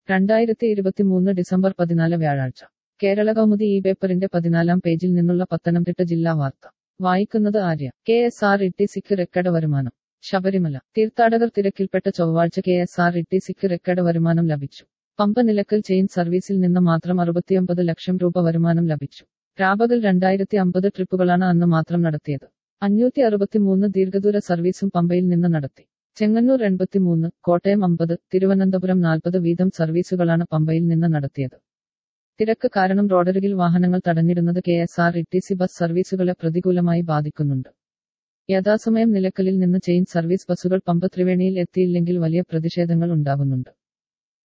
രണ്ടായിരത്തി ഇരുപത്തിമൂന്ന് ഡിസംബർ പതിനാല് വ്യാഴാഴ്ച കേരള കൗമുദി ഈ പേപ്പറിന്റെ പതിനാലാം പേജിൽ നിന്നുള്ള പത്തനംതിട്ട ജില്ലാ വാർത്ത വായിക്കുന്നത് ആര്യ കെ എസ് ആർ ഇ ടി സിക്ക് റെക്കോർഡ് വരുമാനം ശബരിമല തീർത്ഥാടകർ തിരക്കിൽപ്പെട്ട ചൊവ്വാഴ്ച കെ എസ് ആർ ഇ ടി സിക്ക് റെക്കോർഡ് വരുമാനം ലഭിച്ചു പമ്പ നിലക്കൽ ചെയിൻ സർവീസിൽ നിന്ന് മാത്രം അറുപത്തിയൊമ്പത് ലക്ഷം രൂപ വരുമാനം ലഭിച്ചു രാപകൽ രണ്ടായിരത്തി അമ്പത് ട്രിപ്പുകളാണ് അന്ന് മാത്രം നടത്തിയത് അഞ്ഞൂറ്റി അറുപത്തിമൂന്ന് ദീർഘദൂര സർവീസും പമ്പയിൽ നിന്ന് നടത്തി ചെങ്ങന്നൂർ എൺപത്തിമൂന്ന് കോട്ടയം അമ്പത് തിരുവനന്തപുരം നാൽപ്പത് വീതം സർവീസുകളാണ് പമ്പയിൽ നിന്ന് നടത്തിയത് തിരക്ക് കാരണം റോഡരികിൽ വാഹനങ്ങൾ തടഞ്ഞിടുന്നത് കെ എസ് ആർ ഇ ടി സി ബസ് സർവീസുകളെ പ്രതികൂലമായി ബാധിക്കുന്നുണ്ട് യഥാസമയം നിലക്കലിൽ നിന്ന് ചെയിൻ സർവീസ് ബസ്സുകൾ പമ്പ ത്രിവേണിയിൽ എത്തിയില്ലെങ്കിൽ വലിയ പ്രതിഷേധങ്ങൾ ഉണ്ടാകുന്നുണ്ട്